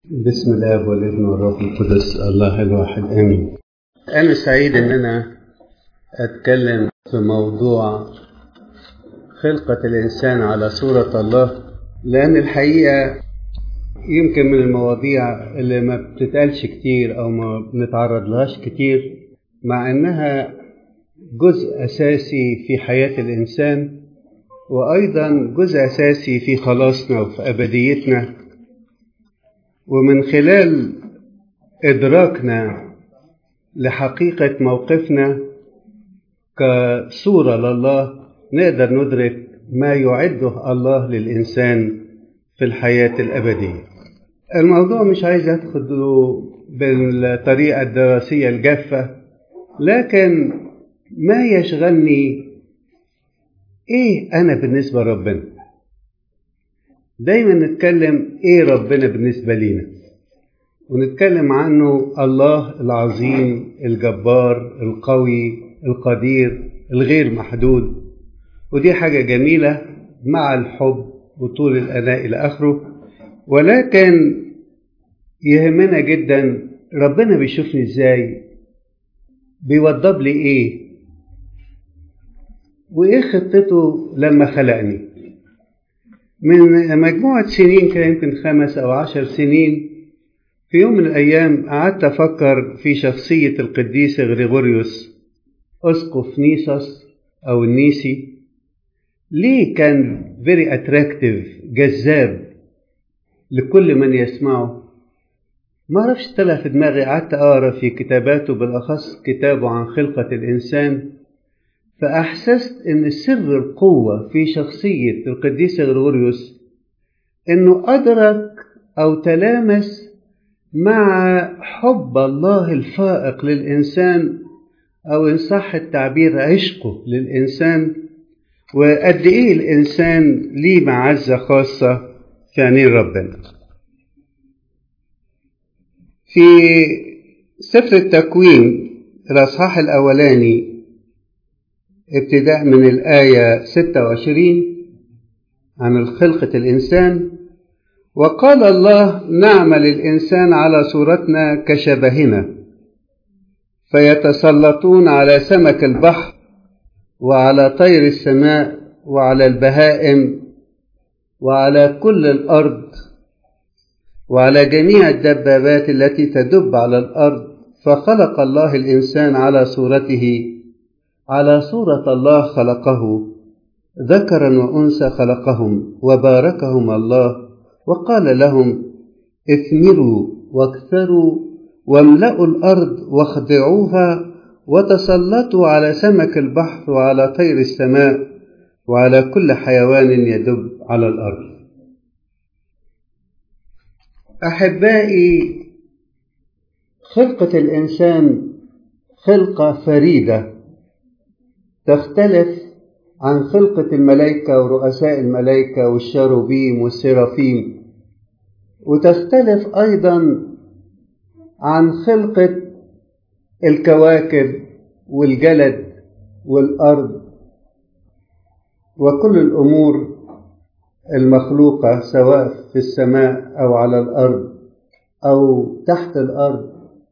بسم الله والابن والروح القدس الله الواحد امين انا سعيد ان انا اتكلم في موضوع خلقة الانسان على صورة الله لان الحقيقة يمكن من المواضيع اللي ما بتتقالش كتير او ما بنتعرض لهاش كتير مع انها جزء اساسي في حياة الانسان وايضا جزء اساسي في خلاصنا وفي ابديتنا ومن خلال إدراكنا لحقيقة موقفنا كصورة لله نقدر ندرك ما يعده الله للإنسان في الحياة الأبدية الموضوع مش عايز أدخله بالطريقة الدراسية الجافة لكن ما يشغلني إيه أنا بالنسبة لربنا دايما نتكلم ايه ربنا بالنسبه لينا ونتكلم عنه الله العظيم الجبار القوي القدير الغير محدود ودي حاجه جميله مع الحب وطول الاناء الى اخره ولكن يهمنا جدا ربنا بيشوفني ازاي بيوضب لي ايه وايه خطته لما خلقني من مجموعة سنين كان يمكن خمس أو عشر سنين في يوم من الأيام قعدت أفكر في شخصية القديس غريغوريوس أسقف نيسوس أو النيسي ليه كان very attractive جذاب لكل من يسمعه ما أعرفش طلع في دماغي قعدت أقرأ في كتاباته بالأخص كتابه عن خلقة الإنسان فأحسست إن سر القوة في شخصية القديس غريغوريوس إنه أدرك أو تلامس مع حب الله الفائق للإنسان أو إن صح التعبير عشقه للإنسان وقد إيه الإنسان ليه معزة خاصة في عينين ربنا. في سفر التكوين الأصحاح الأولاني ابتداء من الآية 26 عن خلقة الإنسان وقال الله نعمل الإنسان على صورتنا كشبهنا فيتسلطون على سمك البحر وعلى طير السماء وعلى البهائم وعلى كل الأرض وعلى جميع الدبابات التي تدب على الأرض فخلق الله الإنسان على صورته على صورة الله خلقه ذكرا وأنثى خلقهم وباركهم الله وقال لهم اثمروا واكثروا واملأوا الأرض واخضعوها وتسلطوا على سمك البحر وعلى طير السماء وعلى كل حيوان يدب على الأرض أحبائي خلقة الإنسان خلقة فريدة تختلف عن خلقة الملائكة ورؤساء الملائكة والشاروبيم والسرافيم وتختلف أيضا عن خلقة الكواكب والجلد والأرض وكل الأمور المخلوقة سواء في السماء أو على الأرض أو تحت الأرض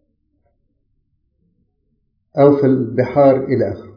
أو في البحار إلى آخره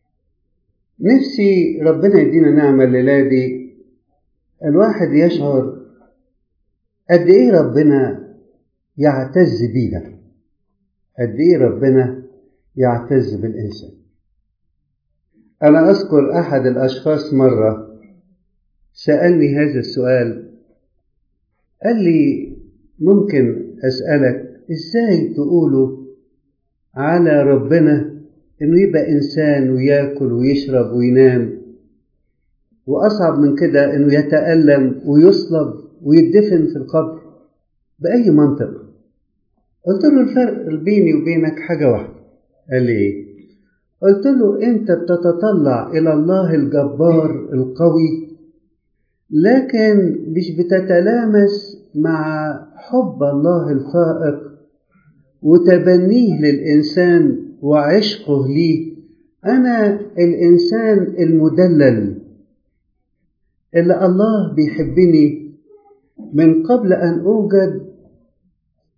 نفسي ربنا يدينا نعمة الليلة دي الواحد يشعر قد إيه ربنا يعتز بينا قد إيه ربنا يعتز بالإنسان أنا أذكر أحد الأشخاص مرة سألني هذا السؤال قال لي ممكن أسألك إزاي تقولوا على ربنا إنه يبقى إنسان وياكل ويشرب وينام وأصعب من كده إنه يتألم ويصلب ويدفن في القبر بأي منطق قلت له الفرق بيني وبينك حاجة واحدة قال لي إيه قلت له أنت بتتطلع إلى الله الجبار القوي لكن مش بتتلامس مع حب الله الفائق وتبنيه للإنسان وعشقه ليه أنا الإنسان المدلل اللي الله بيحبني من قبل أن أوجد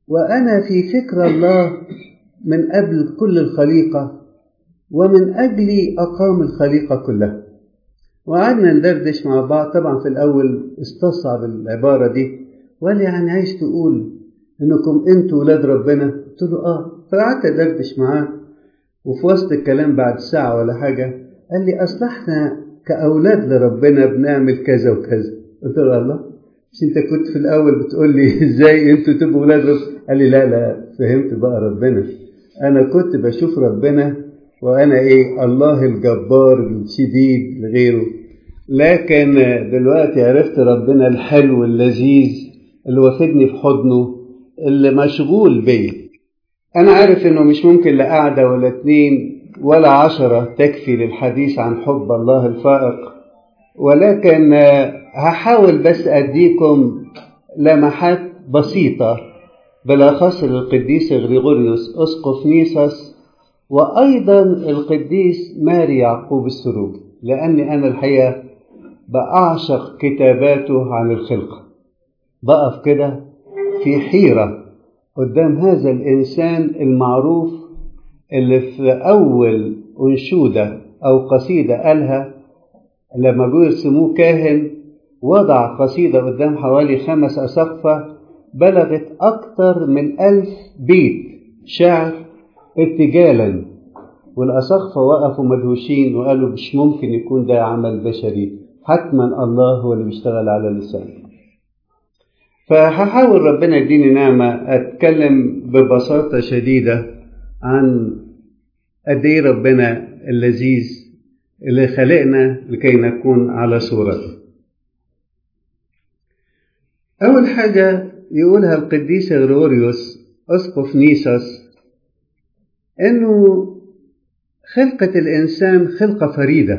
وأنا في فكر الله من قبل كل الخليقة ومن أجلي أقام الخليقة كلها وقعدنا ندردش مع بعض طبعا في الأول استصعب العبارة دي وقال لي يعني عايز تقول إنكم أنتوا ولاد ربنا قلت له آه فقعدت أدردش معاه وفي وسط الكلام بعد ساعة ولا حاجة قال لي أصل إحنا كأولاد لربنا بنعمل كذا وكذا قلت له الله مش أنت كنت في الأول بتقول لي إزاي أنتوا تبقوا ولاد ربنا قال لي لا لا فهمت بقى ربنا أنا كنت بشوف ربنا وأنا إيه الله الجبار الشديد لغيره لكن دلوقتي عرفت ربنا الحلو اللذيذ اللي واخدني في حضنه اللي مشغول بيا أنا عارف إنه مش ممكن لا قعدة ولا اتنين ولا عشرة تكفي للحديث عن حب الله الفائق ولكن هحاول بس أديكم لمحات بسيطة بالأخص للقديس غريغوريوس أسقف نيسوس وأيضا القديس ماري يعقوب السروجي لأني أنا الحقيقة بأعشق كتاباته عن الخلقة بقف كده في حيرة قدام هذا الإنسان المعروف اللي في أول أنشودة أو قصيدة قالها لما جو يرسموه كاهن وضع قصيدة قدام حوالي خمس أسقفة بلغت أكثر من ألف بيت شعر ارتجالا والأسقفة وقفوا مدهوشين وقالوا مش ممكن يكون ده عمل بشري حتما الله هو اللي بيشتغل على اللسان فهحاول ربنا يديني نعمة أتكلم ببساطة شديدة عن قد إيه ربنا اللذيذ اللي خلقنا لكي نكون على صورته. أول حاجة يقولها القديس غريغوريوس أسقف نيسوس إنه خلقة الإنسان خلقة فريدة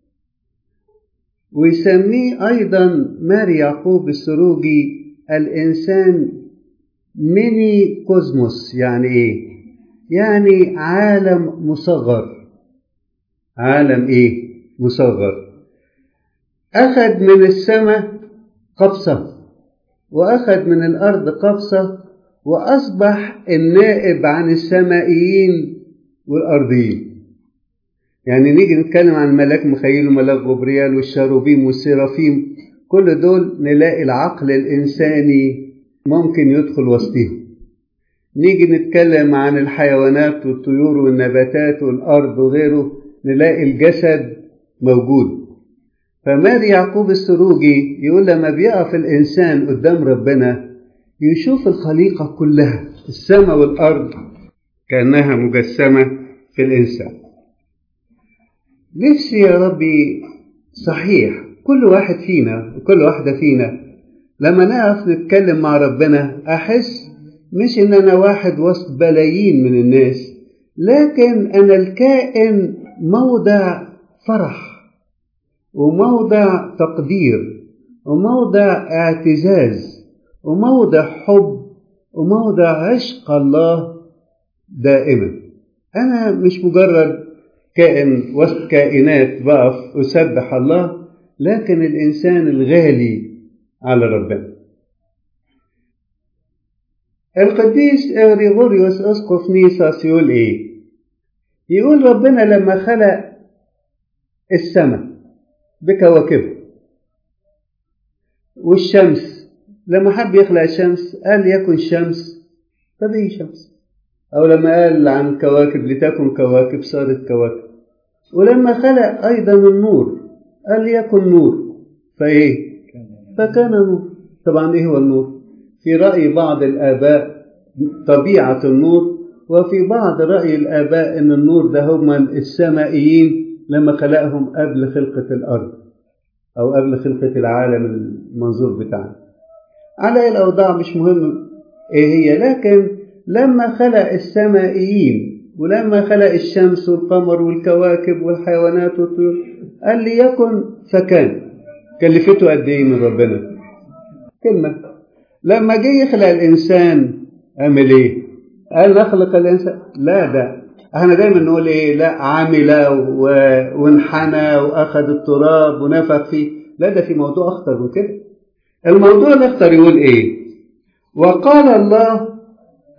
ويسميه أيضا ماري يعقوب السروجي الإنسان ميني كوزموس يعني إيه؟ يعني عالم مصغر عالم إيه؟ مصغر أخذ من السماء قبصة وأخذ من الأرض قبصة وأصبح النائب عن السمائيين والأرضيين يعني نيجي نتكلم عن ملاك مخيل وملاك غبريال والشاروبيم والسرافيم كل دول نلاقي العقل الإنساني ممكن يدخل وسطهم نيجي نتكلم عن الحيوانات والطيور والنباتات والأرض وغيره نلاقي الجسد موجود فماري يعقوب السروجي يقول لما بيقف الإنسان قدام ربنا يشوف الخليقة كلها السماء والأرض كأنها مجسمة في الإنسان نفسي يا ربي صحيح كل واحد فينا وكل واحدة فينا لما نقف نتكلم مع ربنا أحس مش إن أنا واحد وسط بلايين من الناس لكن أنا الكائن موضع فرح وموضع تقدير وموضع اعتزاز وموضع حب وموضع عشق الله دائما أنا مش مجرد كائن وسط كائنات بقف أسبح الله لكن الإنسان الغالي على ربنا القديس غريغوريوس أسقف نيساس يقول إيه؟ يقول ربنا لما خلق السماء بكواكبها والشمس لما حب يخلق الشمس قال يكن شمس فبقي شمس أو لما قال عن كواكب لتكن كواكب صارت كواكب ولما خلق أيضا النور قال يكن نور فإيه؟ فكان نور طبعا إيه هو النور؟ في رأي بعض الآباء طبيعة النور وفي بعض رأي الآباء أن النور ده هم السمائيين لما خلقهم قبل خلقة الأرض أو قبل خلقة العالم المنظور بتاعنا على الأوضاع مش مهم إيه هي لكن لما خلق السمائيين ولما خلق الشمس والقمر والكواكب والحيوانات والطيور قال ليكن فكان كلفته قد ايه من ربنا كلمه لما جه يخلق الانسان عمل ايه قال نخلق الانسان لا ده احنا دايما نقول ايه لا عمل و... وانحنى واخذ التراب ونفخ فيه لا ده في موضوع اخطر من كده الموضوع الاخطر يقول ايه وقال الله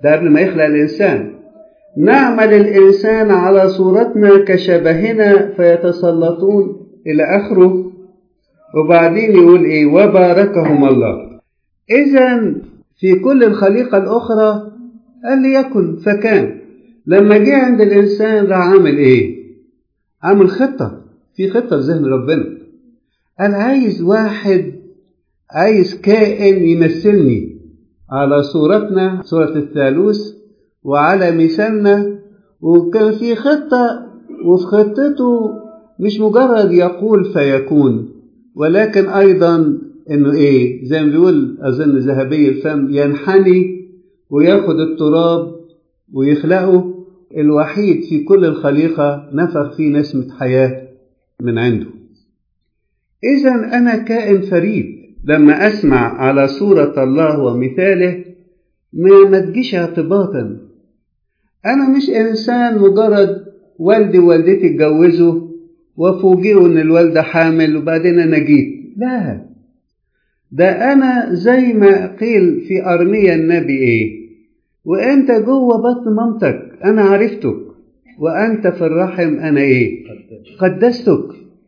ده قبل ما يخلق الإنسان نعمل الإنسان على صورتنا كشبهنا فيتسلطون إلى آخره وبعدين يقول إيه وباركهم الله إذا في كل الخليقة الأخرى قال ليكن فكان لما جه عند الإنسان راح عامل إيه؟ عامل خطة في خطة في ذهن ربنا قال عايز واحد عايز كائن يمثلني على صورتنا صورة الثالوث وعلى مثالنا وكان في خطة وفي خطته مش مجرد يقول فيكون ولكن أيضا إنه إيه زي ما بيقول أظن ذهبي الفم ينحني وياخد التراب ويخلقه الوحيد في كل الخليقة نفخ فيه نسمة حياة من عنده إذا أنا كائن فريد لما أسمع على صورة الله ومثاله ما تجيش اعتباطا أنا مش إنسان مجرد والدي ووالدتي اتجوزوا وفوجئوا إن الوالدة حامل وبعدين أنا جيت لا ده أنا زي ما قيل في أرميا النبي إيه وأنت جوه بطن مامتك أنا عرفتك وأنت في الرحم أنا إيه قدستك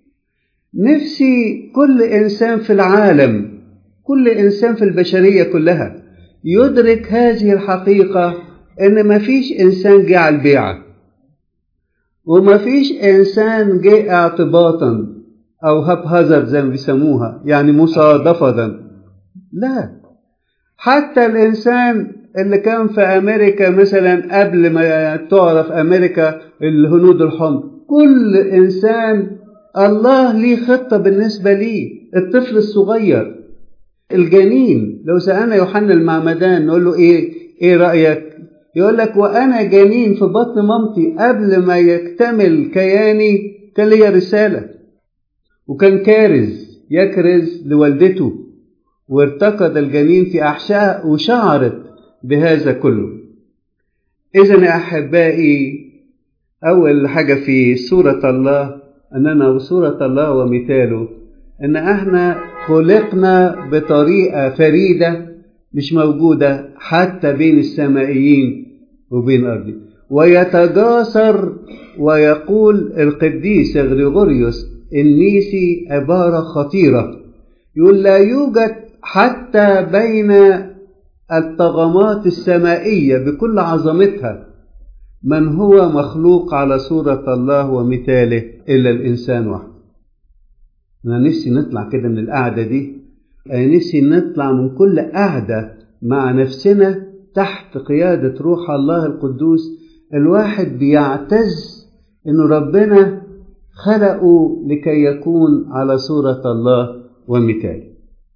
نفسي كل إنسان في العالم كل إنسان في البشرية كلها يدرك هذه الحقيقة إن مفيش إنسان جه على البيعة ومفيش إنسان جه اعتباطا أو هبهزر زي ما بيسموها يعني مصادفة لا حتى الإنسان اللي كان في أمريكا مثلا قبل ما تعرف أمريكا الهنود الحمر كل إنسان الله ليه خطة بالنسبة ليه الطفل الصغير الجنين لو سألنا يوحنا المعمدان نقول له إيه إيه رأيك يقول لك وأنا جنين في بطن مامتي قبل ما يكتمل كياني كان ليا رسالة وكان كارز يكرز لوالدته وارتقد الجنين في أحشاء وشعرت بهذا كله إذا يا أحبائي أول حاجة في سورة الله أننا وصورة الله ومثاله أن احنا خلقنا بطريقة فريدة مش موجودة حتى بين السمائيين وبين الأرض ويتجاسر ويقول القديس غريغوريوس النيسي عبارة خطيرة يقول لا يوجد حتى بين الطغمات السمائية بكل عظمتها من هو مخلوق على صورة الله ومثاله إلا الإنسان وحده أنا نفسي نطلع كده من القعدة دي أنا نفسي نطلع من كل قعدة مع نفسنا تحت قيادة روح الله القدوس الواحد بيعتز إنه ربنا خلقه لكي يكون على صورة الله ومثاله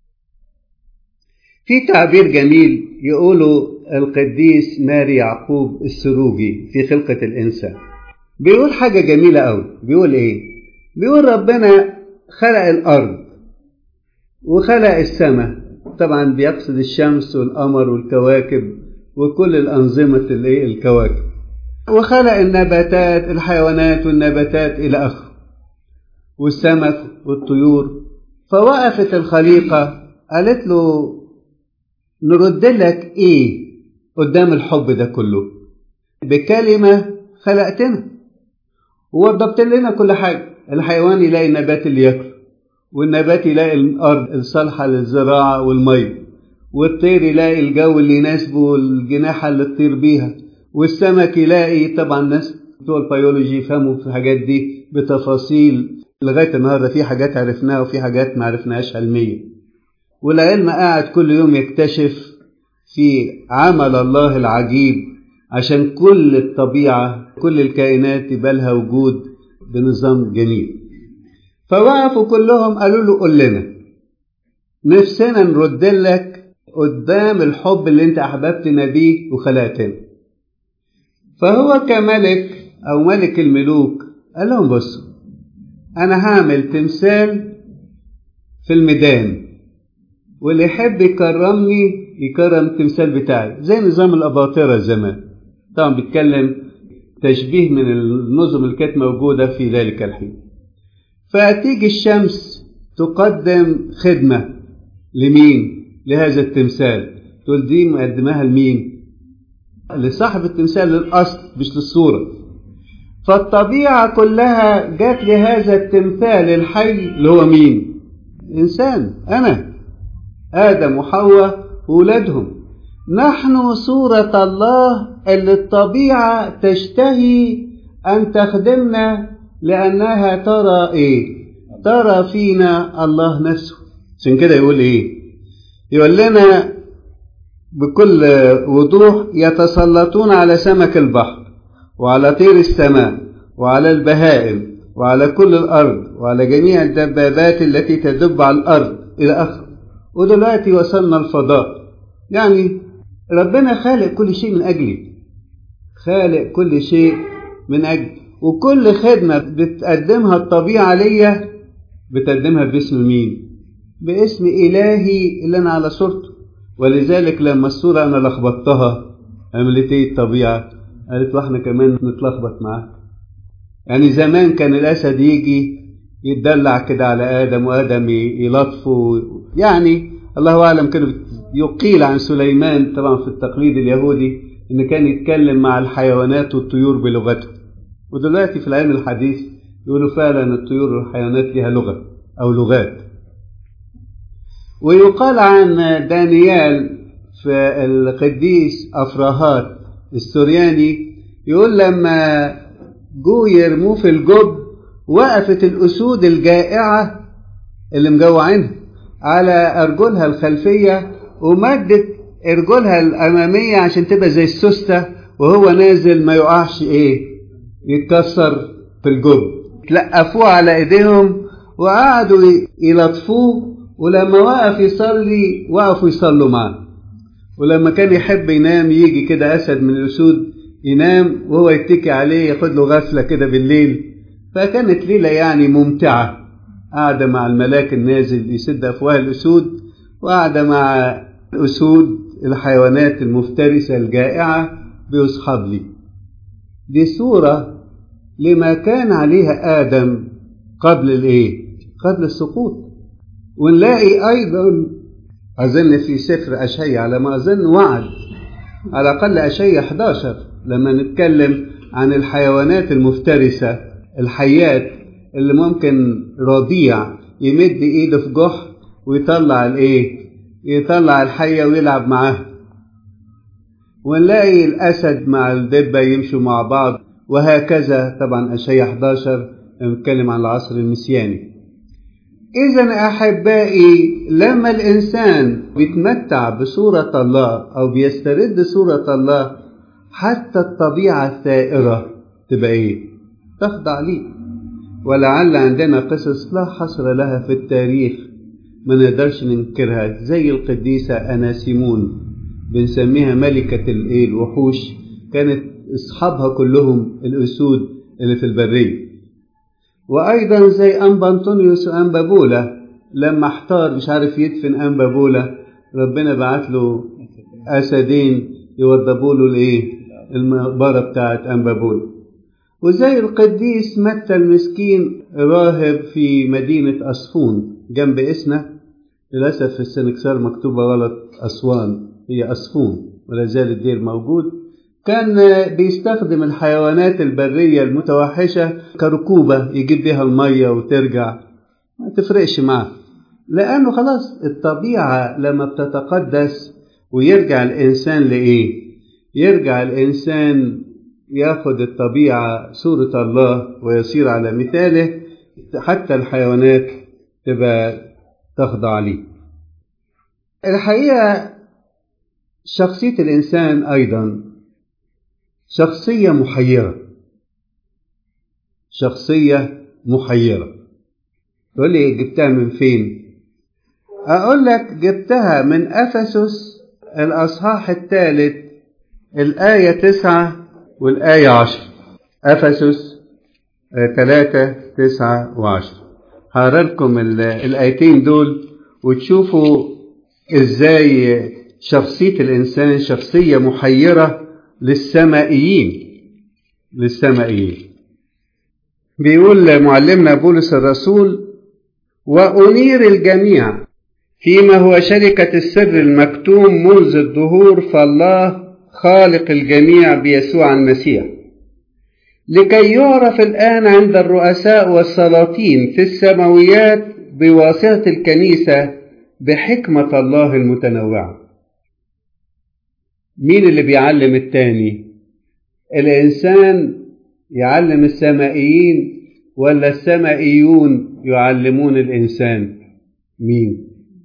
في تعبير جميل يقوله القديس ماري يعقوب السروجي في خلقة الإنسان بيقول حاجة جميلة أوي بيقول إيه بيقول ربنا خلق الأرض وخلق السماء طبعا بيقصد الشمس والقمر والكواكب وكل الأنظمة اللي الكواكب وخلق النباتات الحيوانات والنباتات إلى آخره والسمك والطيور فوقفت الخليقة قالت له نرد لك إيه قدام الحب ده كله بكلمة خلقتنا ووضبت لنا كل حاجة الحيوان يلاقي النبات اللي ياكله والنبات يلاقي الأرض الصالحة للزراعة والمية والطير يلاقي الجو اللي يناسبه والجناحة اللي تطير بيها والسمك يلاقي طبعا الناس بتوع البيولوجي يفهموا في الحاجات دي بتفاصيل لغاية النهاردة في حاجات عرفناها وفي حاجات ما عرفناهاش علميا والعلم قاعد كل يوم يكتشف في عمل الله العجيب عشان كل الطبيعة كل الكائنات يبقى لها وجود بنظام جميل فوقفوا كلهم قالوا له قول لنا نفسنا نرد لك قدام الحب اللي انت احببتنا بيه وخلقتنا فهو كملك او ملك الملوك قال لهم بصوا انا هعمل تمثال في الميدان واللي يحب يكرمني يكرم التمثال بتاعي زي نظام الاباطره زمان طبعا بيتكلم تشبيه من النظم اللي كانت موجوده في ذلك الحين فتيجي الشمس تقدم خدمه لمين لهذا التمثال تقول دي مقدماها لمين لصاحب التمثال للأصل مش للصورة فالطبيعة كلها جات لهذا التمثال الحي اللي هو مين إنسان أنا آدم وحواء وولادهم نحن صورة الله اللي الطبيعة تشتهي أن تخدمنا لأنها ترى إيه ترى فينا الله نفسه عشان كده يقول إيه يقول لنا بكل وضوح يتسلطون على سمك البحر وعلى طير السماء وعلى البهائم وعلى كل الأرض وعلى جميع الدبابات التي تدب على الأرض إلى آخره ودلوقتي وصلنا الفضاء يعني ربنا خالق كل شيء من أجلي خالق كل شيء من أجل وكل خدمة بتقدمها الطبيعة ليا بتقدمها باسم مين باسم إلهي اللي أنا على صورته ولذلك لما الصورة أنا لخبطتها عملت إيه الطبيعة قالت واحنا كمان نتلخبط معاه يعني زمان كان الأسد يجي يتدلع كده على آدم وآدم يلطفه يعني الله أعلم كانوا يقيل عن سليمان طبعا في التقليد اليهودي إن كان يتكلم مع الحيوانات والطيور بلغته ودلوقتي في العلم الحديث يقولوا فعلا الطيور والحيوانات لها لغة أو لغات ويقال عن دانيال في القديس أفراهات السورياني يقول لما جو يرموه في الجب وقفت الأسود الجائعة اللي مجوعينها على أرجلها الخلفية ومدت أرجلها الأمامية عشان تبقى زي السوستة وهو نازل ما يقعش إيه يتكسر في الجب تلقفوه على إيديهم وقعدوا يلطفوه ولما وقف يصلي وقفوا يصلوا معاه ولما كان يحب ينام يجي كده أسد من الأسود ينام وهو يتكي عليه ياخد له غفلة كده بالليل فكانت ليلة يعني ممتعة قاعدة مع الملاك النازل يسد أفواه الأسود وقاعدة مع الأسود الحيوانات المفترسة الجائعة بيصحب لي دي صورة لما كان عليها آدم قبل الإيه؟ قبل السقوط ونلاقي أيضا أظن في سفر أشعيا على ما أظن وعد على الأقل أشعيا 11 لما نتكلم عن الحيوانات المفترسة الحيات اللي ممكن رضيع يمد إيده في جحر ويطلع الإيه؟ يطلع الحية ويلعب معاها ونلاقي الأسد مع الدبة يمشوا مع بعض وهكذا طبعا أشعيا 11 نتكلم عن العصر المسياني إذا أحبائي لما الإنسان بيتمتع بصورة الله أو بيسترد صورة الله حتى الطبيعة الثائرة تبقى إيه؟ تخضع ليه ولعل عندنا قصص لا حصر لها في التاريخ ما نقدرش ننكرها زي القديسة أناسيمون بنسميها ملكة الإيه الوحوش كانت أصحابها كلهم الأسود اللي في البرية وأيضا زي أنبا أنطونيوس وأنبا بولا لما احتار مش عارف يدفن أنبا بولا ربنا بعت له أسدين يوضبوا له الإيه المقبرة بتاعت أنبا بولا وزي القديس متى المسكين راهب في مدينة أصفون جنب إسنا للأسف في السنكسار مكتوبة غلط أسوان هي أصفون ولا زال الدير موجود كان بيستخدم الحيوانات البرية المتوحشة كركوبة يجيب بيها المية وترجع ما تفرقش معاه لأنه خلاص الطبيعة لما بتتقدس ويرجع الإنسان لإيه؟ يرجع الإنسان ياخد الطبيعة صورة الله ويصير على مثاله حتى الحيوانات تبقى تخضع ليه الحقيقة شخصية الإنسان أيضا شخصية محيرة شخصية محيرة تقول لي جبتها من فين أقول لك جبتها من أفسس الأصحاح الثالث الآية تسعة والآية عشر أفسس ثلاثة تسعة وعشر هقرألكم الآيتين دول وتشوفوا إزاي شخصية الإنسان شخصية محيرة للسمائيين للسمائيين بيقول معلمنا بولس الرسول وأنير الجميع فيما هو شركة السر المكتوم منذ الظهور فالله خالق الجميع بيسوع المسيح لكي يعرف الآن عند الرؤساء والسلاطين في السماويات بواسطة الكنيسة بحكمة الله المتنوعة مين اللي بيعلم التاني الإنسان يعلم السمائيين ولا السمائيون يعلمون الإنسان مين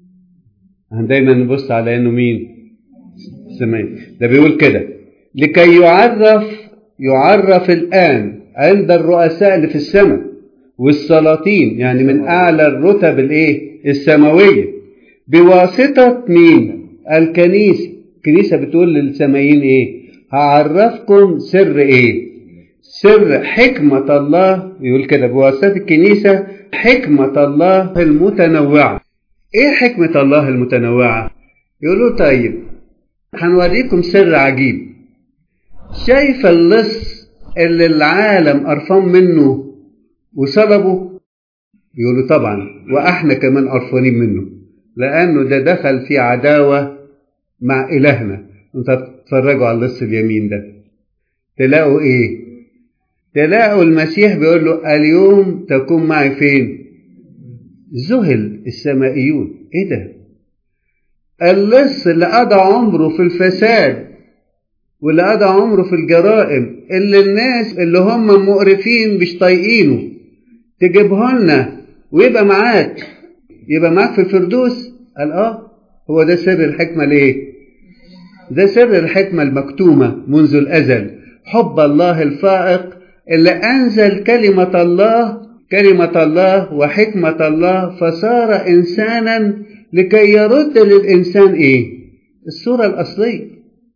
دايما نبص على انه مين السمائي ده بيقول كده لكي يعرف يعرف الآن عند الرؤساء اللي في السماء والسلاطين يعني من أعلى الرتب الإيه السماوية بواسطة مين الكنيسة الكنيسة بتقول للسمايين إيه هعرفكم سر إيه سر حكمة الله يقول كده بواسطة الكنيسة حكمة الله المتنوعة إيه حكمة الله المتنوعة يقولوا طيب هنوريكم سر عجيب شايف اللص اللي العالم قرفان منه وصلبه يقولوا طبعا واحنا كمان قرفانين منه لانه ده دخل في عداوه مع الهنا انت تتفرجوا على اللص اليمين ده تلاقوا ايه تلاقوا المسيح بيقول له اليوم تكون معي فين ذهل السمائيون ايه ده اللص اللي قضى عمره في الفساد واللي قضى عمره في الجرائم اللي الناس اللي هم مقرفين مش طايقينه تجيبه لنا ويبقى معاك يبقى معاك في الفردوس قال اه هو ده سر الحكمة ليه ده سر الحكمة المكتومة منذ الأزل حب الله الفائق اللي أنزل كلمة الله كلمة الله وحكمة الله فصار إنسانا لكي يرد للإنسان إيه الصورة الأصلية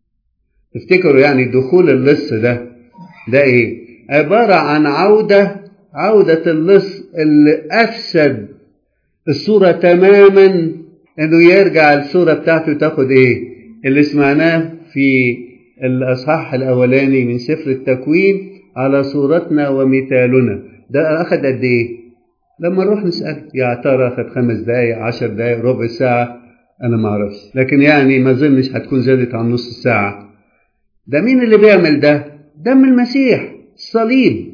تفتكروا يعني دخول اللص ده ده ايه عبارة عن عودة عودة اللص اللي أفسد الصورة تماما انه يرجع الصورة بتاعته تاخد ايه اللي سمعناه في الأصحاح الأولاني من سفر التكوين على صورتنا ومثالنا ده أخد قد إيه؟ لما نروح نسأل يا ترى أخد خمس دقايق عشر دقايق ربع ساعة أنا ما أعرفش لكن يعني ما أظنش هتكون زادت عن نص ساعة ده مين اللي بيعمل ده؟ دم المسيح الصليب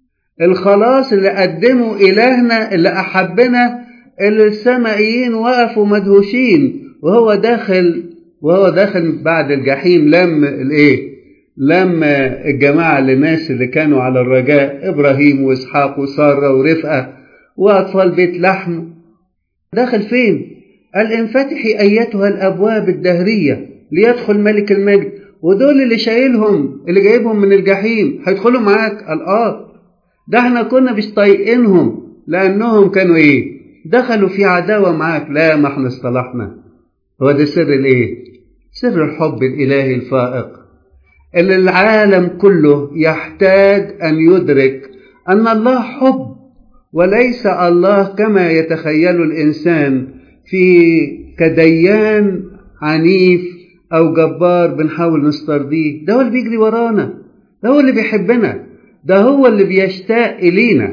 الخلاص اللي قدمه إلهنا اللي أحبنا اللي السمائيين وقفوا مدهوشين وهو داخل وهو داخل بعد الجحيم لم الايه؟ لم الجماعة الناس اللي كانوا على الرجاء إبراهيم وإسحاق وسارة ورفقة وأطفال بيت لحم داخل فين؟ قال انفتحي أيتها الأبواب الدهرية ليدخل ملك المجد ودول اللي شايلهم اللي جايبهم من الجحيم هيدخلوا معاك قال اه ده احنا كنا مش طايقينهم لانهم كانوا ايه دخلوا في عداوة معاك لا ما احنا اصطلحنا هو ده سر الايه سر الحب الالهي الفائق اللي العالم كله يحتاج ان يدرك ان الله حب وليس الله كما يتخيل الانسان في كديان عنيف أو جبار بنحاول نسترضيه ده هو اللي بيجري ورانا ده هو اللي بيحبنا ده هو اللي بيشتاق إلينا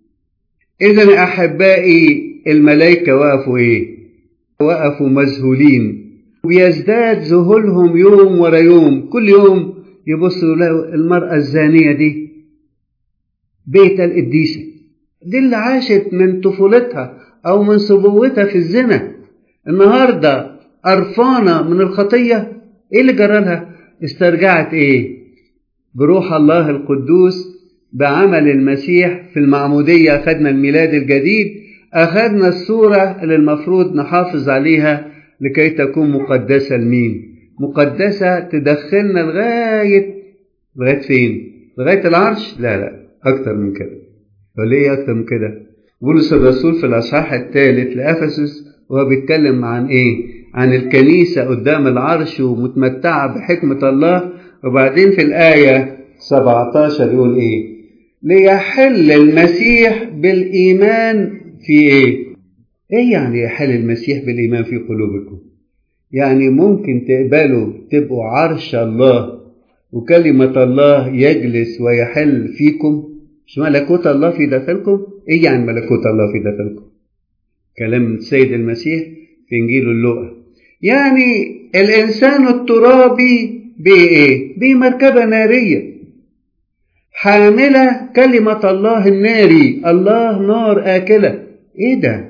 إذا أحبائي الملائكة وقفوا إيه؟ وقفوا مذهولين وبيزداد ذهولهم يوم ورا يوم كل يوم يبصوا يلاقوا المرأة الزانية دي بيت القديسة دي اللي عاشت من طفولتها أو من صبوتها في الزنا النهارده قرفانة من الخطية ايه اللي جرالها استرجعت ايه بروح الله القدوس بعمل المسيح في المعمودية أخذنا الميلاد الجديد أخذنا الصورة اللي المفروض نحافظ عليها لكي تكون مقدسة لمين مقدسة تدخلنا لغاية لغاية فين لغاية العرش لا لا أكتر من كده ولا إيه أكتر من كده بولس الرسول في الأصحاح الثالث لأفسس وهو بيتكلم عن إيه عن الكنيسة قدام العرش ومتمتعة بحكمة الله وبعدين في الآية 17 يقول إيه ليحل المسيح بالإيمان في إيه إيه يعني يحل المسيح بالإيمان في قلوبكم يعني ممكن تقبلوا تبقوا عرش الله وكلمة الله يجلس ويحل فيكم مش ملكوت الله في داخلكم ايه يعني ملكوت الله في داخلكم كلام السيد المسيح في انجيل اللقا يعني الانسان الترابي بإيه؟ بمركبة نارية حاملة كلمة الله الناري الله نار آكلة إيه ده؟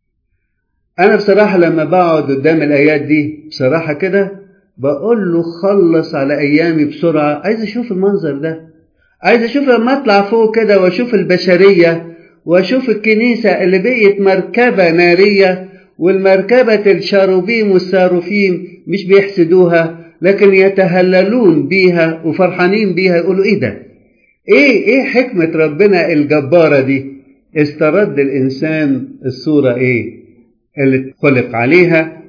أنا بصراحة لما بقعد قدام الآيات دي بصراحة كده بقول له خلص على أيامي بسرعة عايز أشوف المنظر ده عايز أشوف لما أطلع فوق كده وأشوف البشرية وأشوف الكنيسة اللي بقيت مركبة نارية والمركبة الشاروبيم والساروفيم مش بيحسدوها لكن يتهللون بيها وفرحانين بيها يقولوا ايه ده ايه ايه حكمة ربنا الجبارة دي استرد الانسان الصورة ايه اللي خلق عليها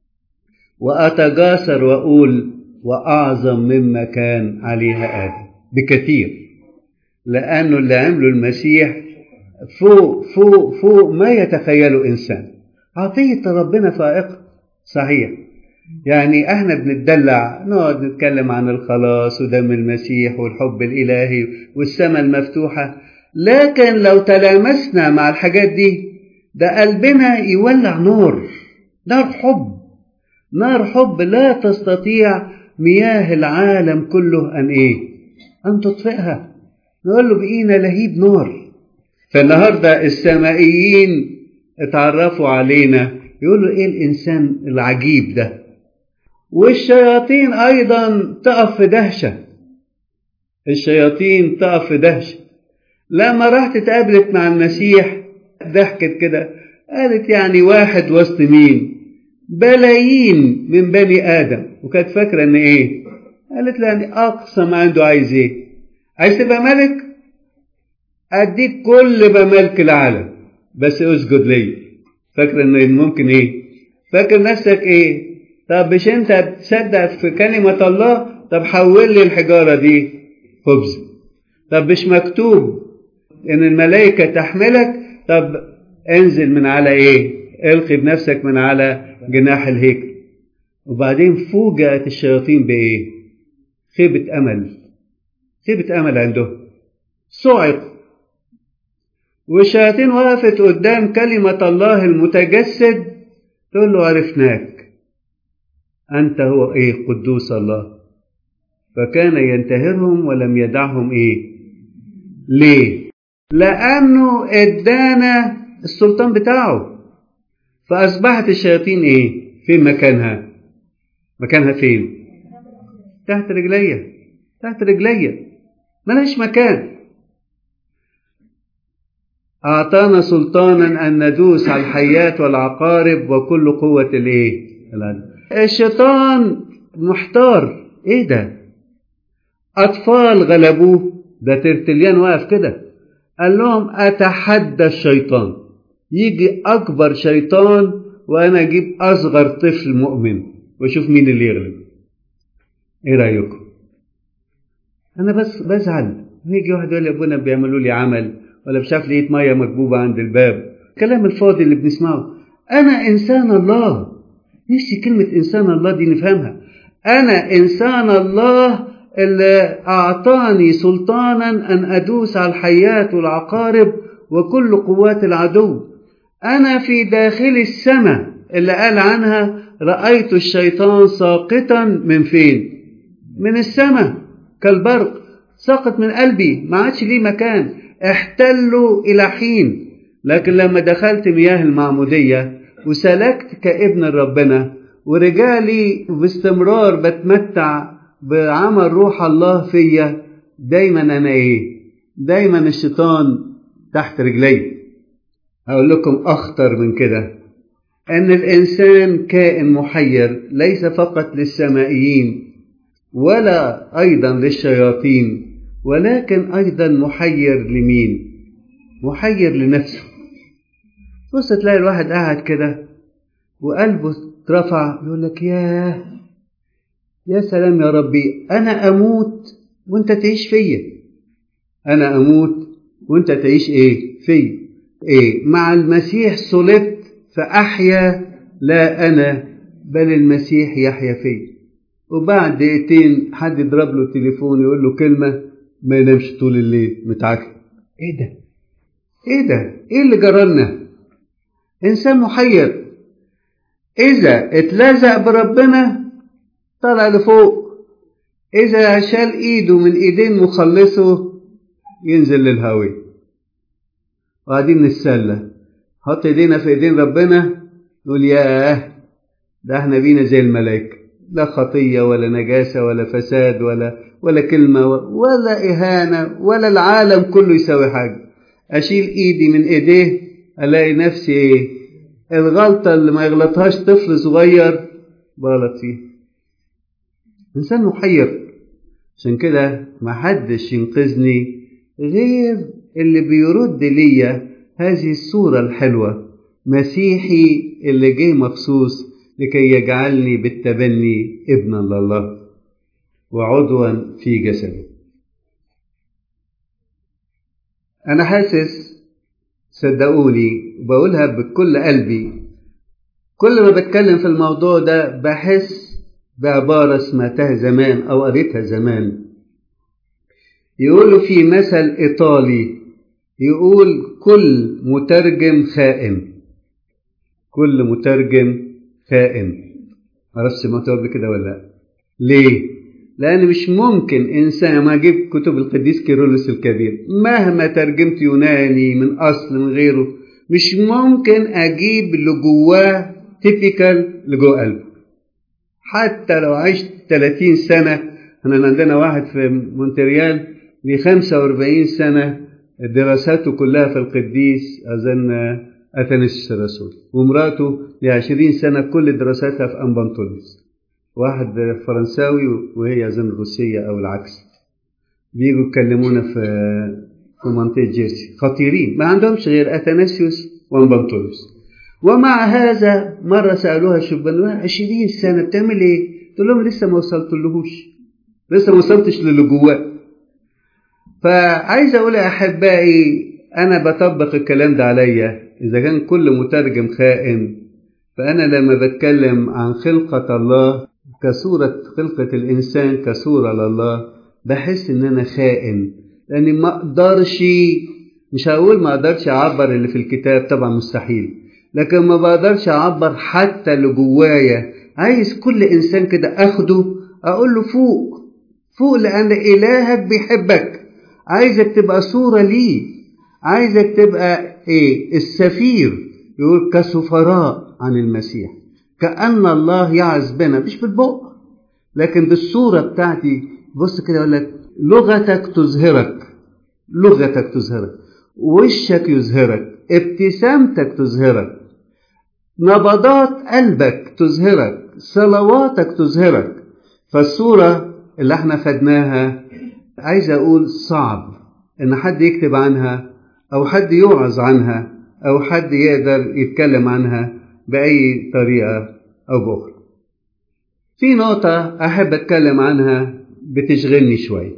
واتجاسر واقول واعظم مما كان عليها ادم بكثير لانه اللي عمله المسيح فوق فوق فوق ما يتخيله انسان عطية ربنا فائقة صحيح يعني احنا بنتدلع نقعد نتكلم عن الخلاص ودم المسيح والحب الالهي والسماء المفتوحة لكن لو تلامسنا مع الحاجات دي ده قلبنا يولع نار نار حب نار حب لا تستطيع مياه العالم كله ان ايه ان تطفئها نقول له بقينا لهيب نار فالنهارده السمائيين اتعرفوا علينا يقولوا ايه الانسان العجيب ده والشياطين ايضا تقف في دهشه الشياطين تقف في دهشه لما راحت اتقابلت مع المسيح ضحكت كده قالت يعني واحد وسط مين بلايين من بني ادم وكانت فاكره ان ايه قالت له يعني اقصى ما عنده عايز ايه عايز تبقى ملك اديك كل ممالك العالم بس اسجد لي فاكر ان ممكن ايه فاكر نفسك ايه طب مش انت بتصدق في كلمة الله طب حول لي الحجارة دي خبز طب مش مكتوب ان الملائكة تحملك طب انزل من على ايه القي بنفسك من على جناح الهيكل وبعدين فوجئت الشياطين بايه خيبة امل خيبة امل عندهم صعقوا والشياطين وقفت قدام كلمة الله المتجسد تقول له عرفناك أنت هو إيه قدوس الله فكان ينتهرهم ولم يدعهم إيه ليه لأنه إدانا السلطان بتاعه فأصبحت الشياطين إيه فين مكانها مكانها فين تحت رجليا تحت رجليا ملهاش مكان أعطانا سلطانا أن ندوس على الحيات والعقارب وكل قوة الإيه؟ الشيطان محتار إيه ده؟ أطفال غلبوه ده ترتليان واقف كده قال لهم أتحدى الشيطان يجي أكبر شيطان وأنا أجيب أصغر طفل مؤمن وأشوف مين اللي يغلب إيه رأيكم؟ أنا بس بزعل يجي واحد يقول لي أبونا بيعملوا لي عمل ولا مش عارف لقيت ميه مكبوبه عند الباب الكلام الفاضي اللي بنسمعه انا انسان الله نفسي كلمه انسان الله دي نفهمها انا انسان الله اللي اعطاني سلطانا ان ادوس على الحيات والعقارب وكل قوات العدو انا في داخل السماء اللي قال عنها رايت الشيطان ساقطا من فين من السماء كالبرق ساقط من قلبي ما عادش ليه مكان احتلوا إلى حين لكن لما دخلت مياه المعمودية وسلكت كابن ربنا ورجالي باستمرار بتمتع بعمل روح الله فيا دايما أنا إيه دايما الشيطان تحت رجلي هقول لكم أخطر من كده أن الإنسان كائن محير ليس فقط للسمائيين ولا أيضا للشياطين ولكن أيضا محير لمين؟ محير لنفسه بص تلاقي الواحد قاعد كده وقلبه اترفع يقول لك ياه يا سلام يا ربي أنا أموت وأنت تعيش فيا أنا أموت وأنت تعيش إيه؟ فيا إيه؟ مع المسيح صلبت فأحيا لا أنا بل المسيح يحيا فيا وبعد دقيقتين حد يضرب له التليفون يقول له كلمه ما ينامش طول الليل متعكر ايه ده ايه ده ايه اللي جرالنا انسان محير اذا اتلزق بربنا طلع لفوق إذا شال إيده من إيدين مخلصه ينزل للهاوية وقاعدين نتسلى حط إيدينا في إيدين ربنا نقول ياه ده احنا بينا زي الملائكة لا خطية ولا نجاسة ولا فساد ولا ولا كلمة ولا إهانة ولا العالم كله يساوي حاجة أشيل إيدي من إيديه ألاقي نفسي إيه الغلطة اللي ما يغلطهاش طفل صغير بغلط فيها إنسان محير عشان كده ما حدش ينقذني غير اللي بيرد ليا هذه الصورة الحلوة مسيحي اللي جه مخصوص لكي يجعلني بالتبني ابنا لله وعضوا في جسده أنا حاسس صدقوني بقولها بكل قلبي كل ما بتكلم في الموضوع ده بحس بعبارة سمعتها زمان أو قريتها زمان يقولوا في مثل إيطالي يقول كل مترجم خائن كل مترجم خائن معرفش سمعتوها قبل كده ولا لا ليه لأن مش ممكن إنسان ما أجيب كتب القديس كيرلس الكبير مهما ترجمت يوناني من أصل من غيره مش ممكن أجيب اللي جواه تيبيكال لجوه قلبه حتى لو عشت 30 سنة احنا عندنا واحد في مونتريال ل 45 سنة دراساته كلها في القديس أظن أثنس الرسول ومراته ل 20 سنة كل دراساتها في أنبانتوليس واحد فرنساوي وهي أظن روسية أو العكس بيجوا يكلمونا في في منطقة جيرسي خطيرين ما عندهمش غير أثناسيوس وأنبانتوليس ومع هذا مرة سألوها الشبان عشرين سنة بتعمل إيه؟ تقول لهم لسه ما وصلتلهوش لسه ما وصلتش للي جواه فعايز أقول يا أحبائي أنا بطبق الكلام ده عليا إذا كان كل مترجم خائن فأنا لما بتكلم عن خلقة الله كصورة خلقة الإنسان كصورة لله بحس إن أنا خائن لأني ما أقدرش مش هقول ما أقدرش أعبر اللي في الكتاب طبعا مستحيل لكن ما بقدرش أعبر حتى اللي جوايا عايز كل إنسان كده أخده أقول له فوق فوق لأن إلهك بيحبك عايزك تبقى صورة ليه عايزك تبقى إيه السفير يقول كسفراء عن المسيح كأن الله يعز بنا مش بالبق لكن بالصورة بتاعتي بص كده يقول لك لغتك تظهرك لغتك تظهرك وشك يظهرك ابتسامتك تظهرك نبضات قلبك تظهرك صلواتك تظهرك فالصورة اللي احنا خدناها عايز اقول صعب ان حد يكتب عنها او حد يوعظ عنها او حد يقدر يتكلم عنها بأي طريقة أو بأخرى في نقطة أحب أتكلم عنها بتشغلني شوية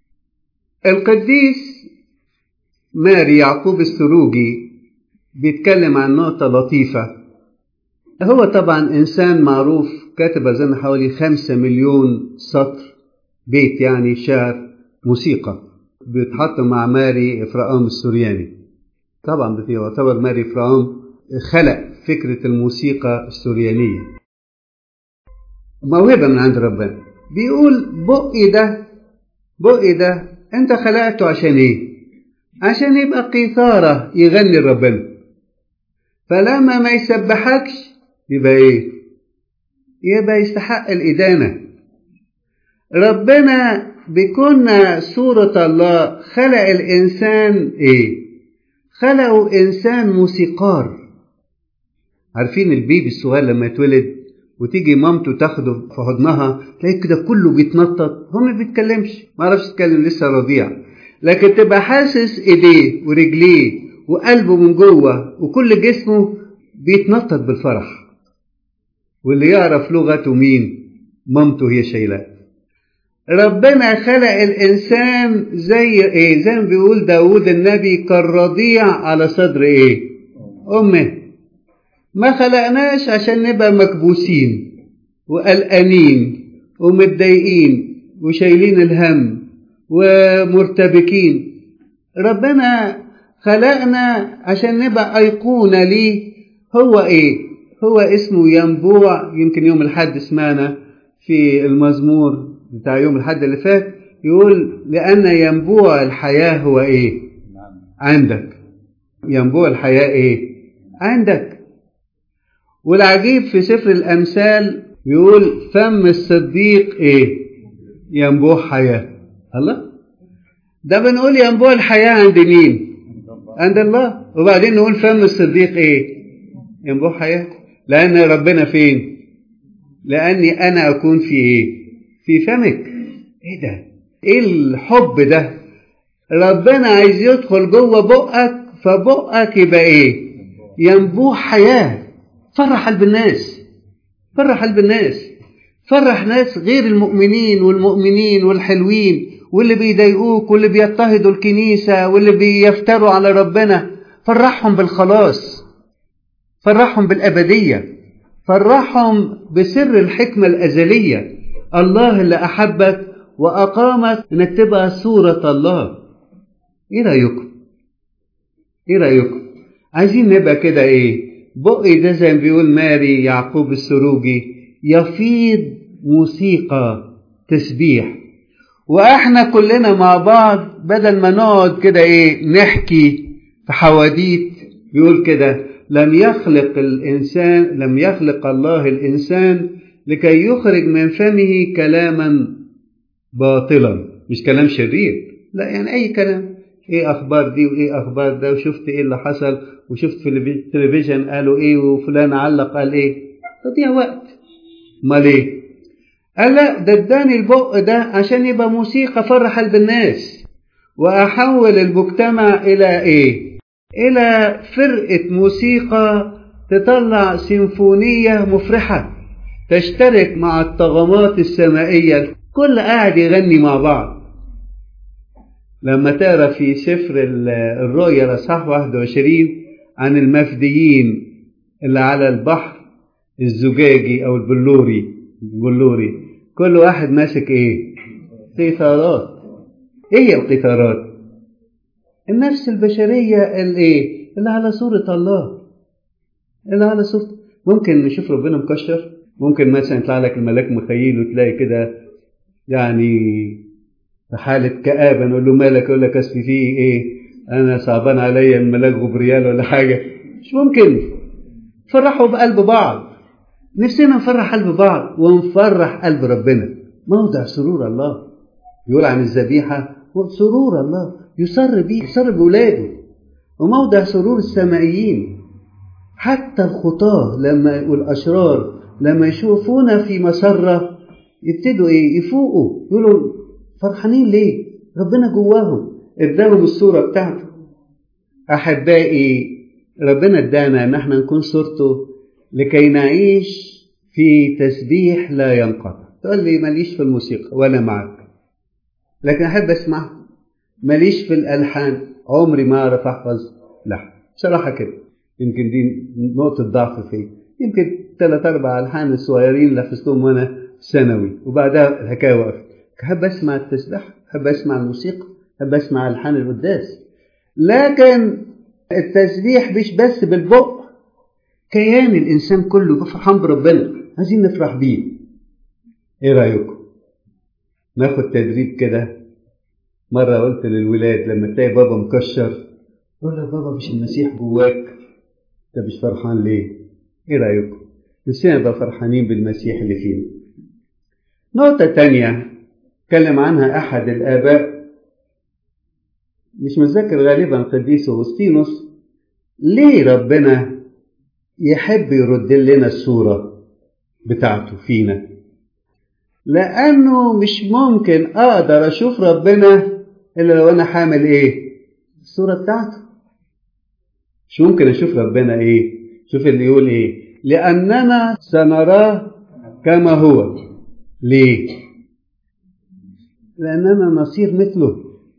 القديس ماري يعقوب السروجي بيتكلم عن نقطة لطيفة هو طبعا إنسان معروف كاتب أظن حوالي خمسة مليون سطر بيت يعني شعر موسيقى بيتحط مع ماري إفراام السورياني طبعا يعتبر ماري إفراام خلق فكرة الموسيقى السوريانية موهبة من عند ربنا بيقول بقي ده بقي ده انت خلقته عشان ايه عشان يبقى قيثارة يغني ربنا فلما ما يسبحكش يبقى ايه يبقى يستحق الإدانة ربنا بيكون صورة الله خلق الإنسان ايه خلقه إنسان موسيقار عارفين البيبي الصغير لما يتولد وتيجي مامته تاخده في حضنها تلاقي كده كله بيتنطط هو ما بيتكلمش ما يعرفش يتكلم لسه رضيع لكن تبقى حاسس ايديه ورجليه وقلبه من جوه وكل جسمه بيتنطط بالفرح واللي يعرف لغته مين مامته هي شايلاه ربنا خلق الانسان زي ايه زي ما بيقول داود النبي كالرضيع على صدر ايه امه ما خلقناش عشان نبقى مكبوسين وقلقانين ومتضايقين وشايلين الهم ومرتبكين ربنا خلقنا عشان نبقى أيقونة ليه هو إيه هو اسمه ينبوع يمكن يوم الحد سمعنا في المزمور بتاع يوم الحد اللي فات يقول لأن ينبوع الحياة هو إيه؟ عندك ينبوع الحياة إيه؟ عندك والعجيب في سفر الأمثال يقول فم الصديق إيه؟ ينبوع حياة الله ده بنقول ينبوع الحياة عند مين؟ عند الله وبعدين نقول فم الصديق إيه؟ ينبوع حياة لأن ربنا فين؟ لأني أنا أكون في إيه؟ في فمك إيه ده؟ إيه الحب ده؟ ربنا عايز يدخل جوه بقك فبقك يبقى إيه؟ ينبوع حياة فرح قلب الناس فرح قلب الناس فرح ناس غير المؤمنين والمؤمنين والحلوين واللي بيضايقوك واللي بيضطهدوا الكنيسة واللي بيفتروا على ربنا فرحهم بالخلاص فرحهم بالأبدية فرحهم بسر الحكمة الأزلية الله اللي أحبك وأقامك إنك تبقى صورة الله إيه رأيكم؟ إيه رأيكم؟ عايزين نبقى كده إيه؟ بقي ده زي ما بيقول ماري يعقوب السروجي يفيض موسيقى تسبيح واحنا كلنا مع بعض بدل ما نقعد كده ايه نحكي في حواديت بيقول كده لم يخلق الانسان لم يخلق الله الانسان لكي يخرج من فمه كلاما باطلا مش كلام شرير لا يعني اي كلام ايه اخبار دي وايه اخبار ده وشفت ايه اللي حصل وشفت في التلفزيون قالوا ايه وفلان علق قال ايه تضيع وقت امال ايه قال لا ده اداني البق ده عشان يبقى موسيقى فرح قلب الناس واحول المجتمع الى ايه الى فرقه موسيقى تطلع سيمفونيه مفرحه تشترك مع الطغمات السمائيه كل قاعد يغني مع بعض لما تقرا في سفر الرؤيا الاصحاح 21 عن المفديين اللي على البحر الزجاجي او البلوري البلوري كل واحد ماسك ايه قيثارات ايه هي القيثارات النفس البشريه الايه اللي على صوره الله اللي على صوره ممكن نشوف ربنا مكشر ممكن مثلا يطلع لك الملاك مخيل وتلاقي كده يعني في حالة كآبة نقول له مالك يقول لك أصل فيه إيه أنا صعبان عليا الملاك غبريال ولا حاجة مش ممكن فرحوا بقلب بعض نفسنا نفرح قلب بعض ونفرح قلب ربنا موضع سرور الله يقول عن الذبيحة سرور الله يسر بيه يسر بولاده وموضع سرور السمائيين حتى الخطاة لما والأشرار لما يشوفونا في مسرة يبتدوا ايه يفوقوا يقولوا فرحانين ليه ربنا جواهم اداهم الصورة بتاعته أحبائي ربنا ادانا ان احنا نكون صورته لكي نعيش في تسبيح لا ينقطع تقول لي ماليش في الموسيقى ولا معك لكن احب اسمع ماليش في الالحان عمري ما اعرف احفظ لحن بصراحه كده يمكن دي نقطه ضعف فيا يمكن ثلاث اربع الحان الصغيرين اللي حفظتهم وانا ثانوي وبعدها الحكايه وقفت احب اسمع التسبيح احب اسمع الموسيقى احب اسمع الحان القداس لكن التسبيح مش بس بالبق كيان الانسان كله فرحان بربنا عايزين نفرح بيه ايه رايكم ناخد تدريب كده مره قلت للولاد لما تلاقي بابا مكشر قول له بابا مش المسيح جواك انت مش فرحان ليه ايه رايكم نسينا نبقى فرحانين بالمسيح اللي فينا نقطه تانية اتكلم عنها احد الاباء مش متذكر غالبا قديس اغسطينوس ليه ربنا يحب يرد لنا الصورة بتاعته فينا لأنه مش ممكن أقدر أشوف ربنا إلا لو أنا حامل إيه الصورة بتاعته مش ممكن أشوف ربنا إيه شوف اللي يقول إيه لأننا سنراه كما هو ليه لأننا نصير مثله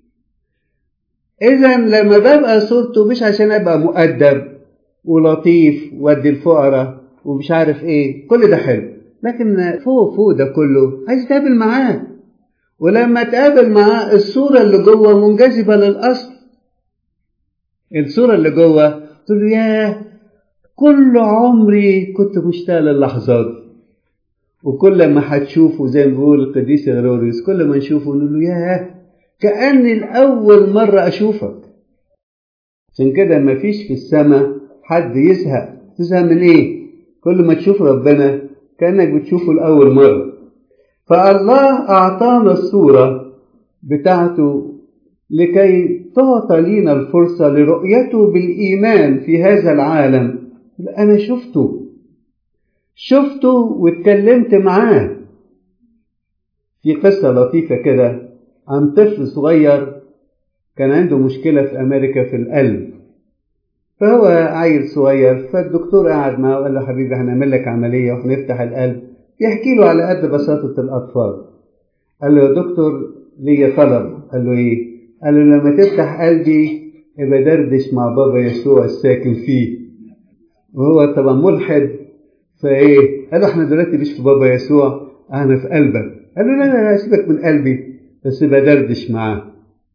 إذا لما ببقى صورته مش عشان أبقى مؤدب ولطيف وادي الفقراء ومش عارف ايه كل ده حلو لكن فوق فوق ده كله عايز تقابل معاه ولما تقابل معاه الصورة اللي جوه منجذبة للأصل الصورة اللي جوه تقول له ياه كل عمري كنت مشتاق للحظات وكل ما هتشوفه زي ما بيقول القديس غروريوس كل ما نشوفه نقول له ياه كأني الأول مرة أشوفك عشان كده مفيش في السماء حد يزهق تزهق من إيه؟ كل ما تشوف ربنا كأنك بتشوفه لأول مرة فالله أعطانا الصورة بتاعته لكي تعطى لينا الفرصة لرؤيته بالإيمان في هذا العالم أنا شفته شفته واتكلمت معاه في قصة لطيفة كده عن طفل صغير كان عنده مشكلة في أمريكا في القلب فهو عيل صغير فالدكتور قعد معه وقال له حبيبي هنعمل لك عملية وهنفتح القلب يحكي له على قد بساطة الأطفال قال له يا دكتور ليا طلب قال له إيه؟ قال له لما تفتح قلبي ابقى دردش مع بابا يسوع الساكن فيه وهو طبعا ملحد فايه قال له احنا دلوقتي مش في بابا يسوع انا في قلبك قال له لا لا لا سيبك من قلبي بس بدردش معاه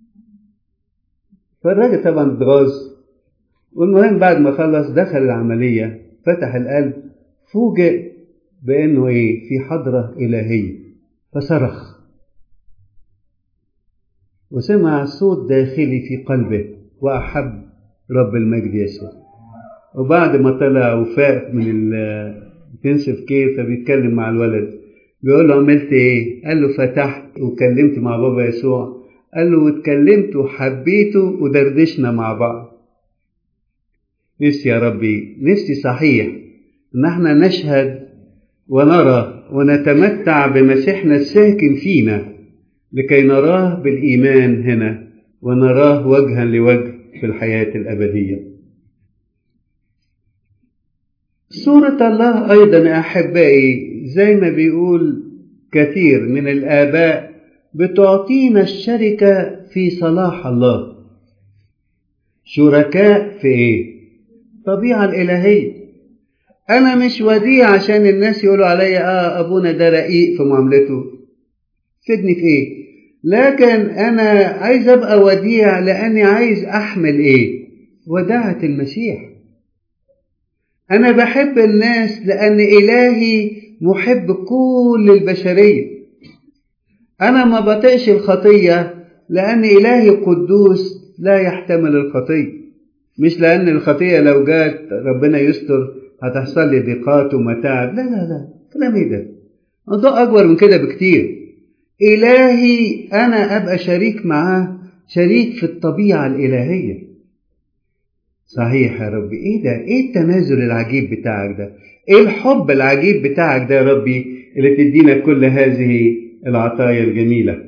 فالراجل طبعا اتغاظ والمهم بعد ما خلص دخل العملية فتح القلب فوجئ بانه ايه في حضرة الهية فصرخ وسمع صوت داخلي في قلبه وأحب رب المجد يسوع وبعد ما طلع وفاق من الانتنسيف كير فبيتكلم مع الولد بيقول له عملت ايه؟ قال له فتحت وكلمت مع بابا يسوع قال له واتكلمت وحبيته ودردشنا مع بعض نفسي يا ربي نفسي صحيح ان احنا نشهد ونرى ونتمتع بمسيحنا الساكن فينا لكي نراه بالإيمان هنا ونراه وجها لوجه في الحياة الأبدية سورة الله أيضا أحبائي زي ما بيقول كثير من الآباء بتعطينا الشركة في صلاح الله شركاء في إيه؟ الطبيعة الإلهية أنا مش وديع عشان الناس يقولوا عليا آه أبونا ده رقيق في معاملته فدني في إيه؟ لكن أنا عايز أبقى وديع لأني عايز أحمل إيه؟ وداعة المسيح أنا بحب الناس لأن إلهي محب كل البشرية أنا ما بطيقش الخطية لأن إلهي قدوس لا يحتمل الخطية مش لأن الخطية لو جات ربنا يستر هتحصل لي ضيقات ومتاعب لا لا لا كلام ايه ده موضوع أكبر من كده بكتير إلهي أنا أبقى شريك معاه شريك في الطبيعة الإلهية صحيح يا ربي ايه ده ايه التنازل العجيب بتاعك ده ايه الحب العجيب بتاعك ده يا ربي اللي تدينا كل هذه العطايا الجميلة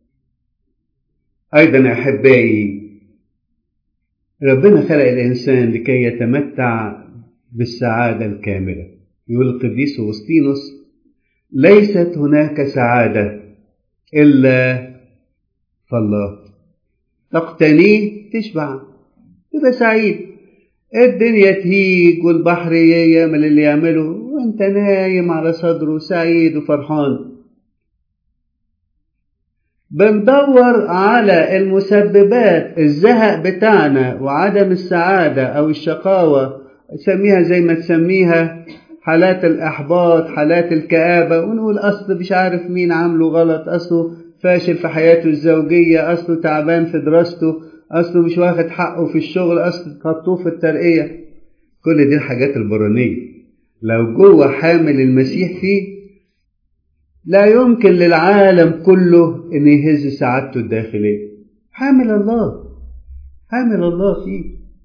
ايضا احبائي ربنا خلق الانسان لكي يتمتع بالسعادة الكاملة يقول القديس أغسطينوس ليست هناك سعادة إلا فالله تقتنيه تشبع تبقى سعيد الدنيا تهيج والبحر يعمل اللي يعمله وانت نايم على صدره سعيد وفرحان بندور على المسببات الزهق بتاعنا وعدم السعادة أو الشقاوة سميها زي ما تسميها حالات الإحباط حالات الكآبة ونقول أصل مش عارف مين عامله غلط أصله فاشل في حياته الزوجية أصله تعبان في دراسته أصله مش واخد حقه في الشغل أصله خطوه في الترقية كل دي الحاجات البرانية لو جوه حامل المسيح فيه لا يمكن للعالم كله أن يهز سعادته الداخلية حامل الله حامل الله فيه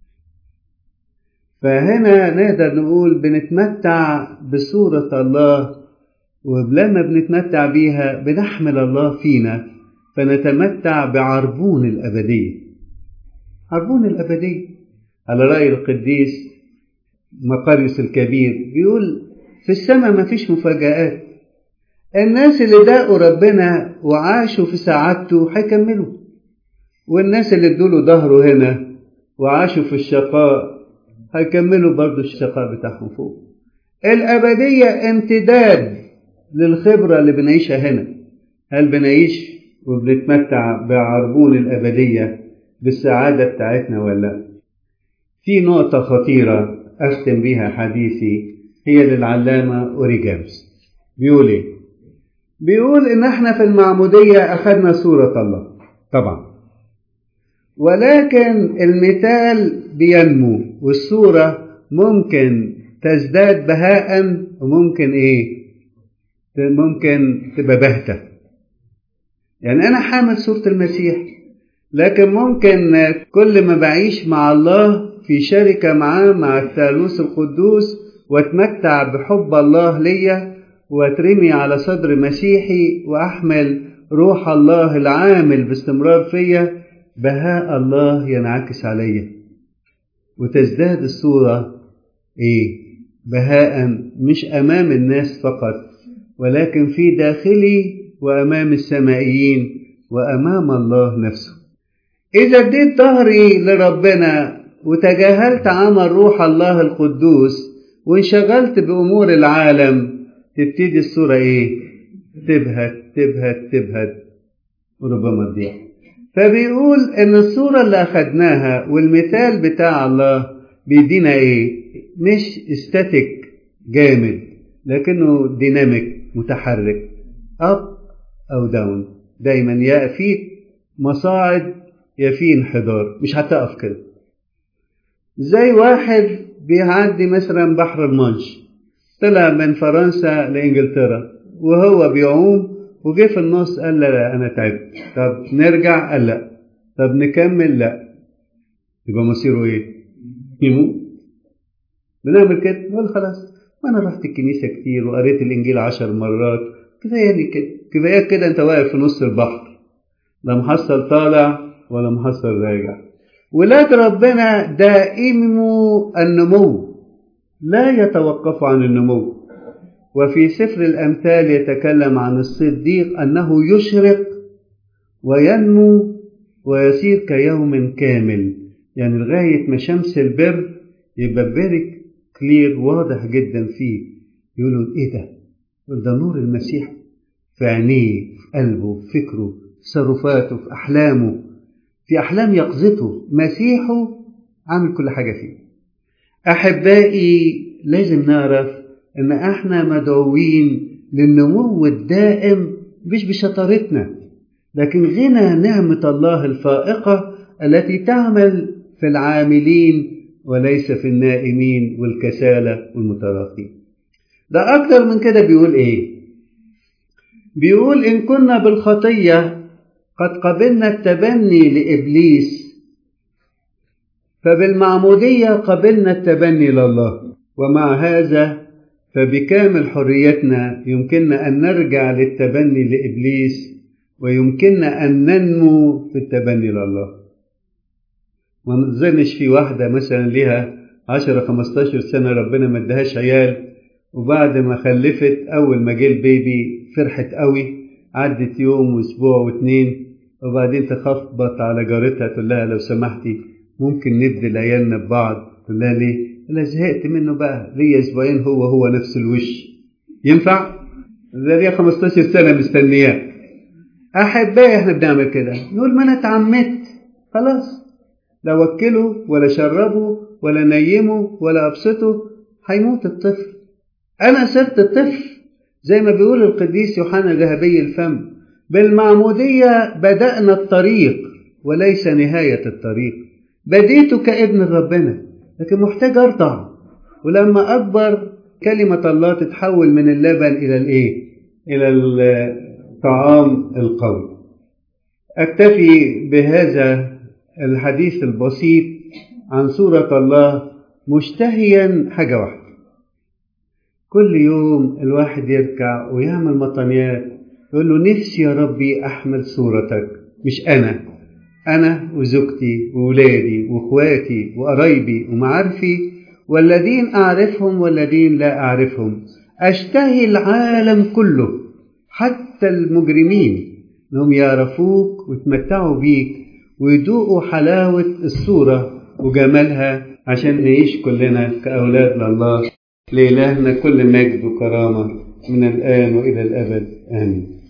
فهنا نقدر نقول بنتمتع بصورة الله ولما بنتمتع بيها بنحمل الله فينا فنتمتع بعربون الأبدية عربون الأبدية على رأي القديس مقاريوس الكبير بيقول في السماء ما فيش مفاجآت الناس اللي داقوا ربنا وعاشوا في سعادته هيكملوا والناس اللي ادوا ظهره هنا وعاشوا في الشقاء هيكملوا برضو الشقاء بتاعهم فوق الأبدية امتداد للخبرة اللي بنعيشها هنا هل بنعيش وبنتمتع بعربون الأبدية بالسعادة بتاعتنا ولا لا في نقطة خطيرة أختم بها حديثي هي للعلامة أوريجامس بيقول إيه بيقول إن احنا في المعمودية أخذنا صورة الله طبعا ولكن المثال بينمو والصورة ممكن تزداد بهاء وممكن ايه ممكن تبقى باهتة يعني أنا حامل صورة المسيح لكن ممكن كل ما بعيش مع الله في شركة معاه مع الثالوث القدوس واتمتع بحب الله ليا واترمي على صدر مسيحي واحمل روح الله العامل باستمرار فيا بهاء الله ينعكس عليا وتزداد الصورة ايه بهاء مش امام الناس فقط ولكن في داخلي وامام السمائيين وامام الله نفسه اذا اديت ظهري لربنا وتجاهلت عمل روح الله القدوس وانشغلت بامور العالم تبتدي الصورة إيه؟ تبهت تبهت تبهت وربما تضيع. فبيقول إن الصورة اللي أخدناها والمثال بتاع الله بيدينا إيه؟ مش استاتيك جامد لكنه ديناميك متحرك أب أو داون دايما يا في مصاعد يا في انحدار مش هتقف كده زي واحد بيعدي مثلا بحر المانش طلع من فرنسا لانجلترا وهو بيعوم وجه في النص قال لا لا انا تعبت طب نرجع قال لا طب نكمل لا يبقى مصيره ايه يموت بنعمل كده نقول خلاص وانا رحت الكنيسه كتير وقريت الانجيل عشر مرات كفايه كده كفايه كده انت واقف في نص البحر لا محصل طالع ولا محصل راجع ولاد ربنا دائم النمو لا يتوقف عن النمو وفي سفر الأمثال يتكلم عن الصديق أنه يشرق وينمو ويصير كيوم كامل يعني لغاية ما شمس البر يبقى فيري كلير واضح جدا فيه يقولوا ايه ده؟ ده نور المسيح في عينيه في قلبه في فكره في تصرفاته في أحلامه في أحلام يقظته مسيحه عامل كل حاجة فيه أحبائي لازم نعرف إن إحنا مدعوين للنمو الدائم مش بشطارتنا لكن غنى نعمة الله الفائقة التي تعمل في العاملين وليس في النائمين والكسالى والمتراخين ده أكتر من كده بيقول إيه بيقول إن كنا بالخطية قد قبلنا التبني لإبليس فبالمعمودية قبلنا التبني لله ومع هذا فبكامل حريتنا يمكننا أن نرجع للتبني لإبليس ويمكننا أن ننمو في التبني لله ما نظنش في واحدة مثلا ليها عشرة خمستاشر سنة ربنا ما ادهاش عيال وبعد ما خلفت أول ما جه البيبي فرحت قوي عدت يوم وأسبوع واتنين وبعدين تخبط على جارتها تقول لها لو سمحتي ممكن نبدل عيالنا ببعض تقول لها ليه؟ لا زهقت منه بقى ليا اسبوعين هو هو نفس الوش ينفع؟ ده ليا 15 سنة مستنياه أحبائي احنا بنعمل كده نقول ما أنا اتعمدت خلاص لا وكله ولا شربه ولا نيمه ولا أبسطه هيموت الطفل أنا صرت طفل زي ما بيقول القديس يوحنا ذهبي الفم بالمعمودية بدأنا الطريق وليس نهاية الطريق بديت كابن ربنا لكن محتاج أرضع ولما أكبر كلمة الله تتحول من اللبن إلى الإيه؟ إلى الطعام القوي أكتفي بهذا الحديث البسيط عن سورة الله مشتهيا حاجة واحدة كل يوم الواحد يركع ويعمل مطنيات يقول له نفسي يا ربي أحمل صورتك مش أنا أنا وزوجتي وولادي وإخواتي وقرايبي ومعارفي والذين أعرفهم والذين لا أعرفهم أشتهي العالم كله حتى المجرمين أنهم يعرفوك ويتمتعوا بيك ويذوقوا حلاوة الصورة وجمالها عشان نعيش كلنا كأولاد لله لإلهنا كل مجد وكرامة من الآن وإلى الأبد آمين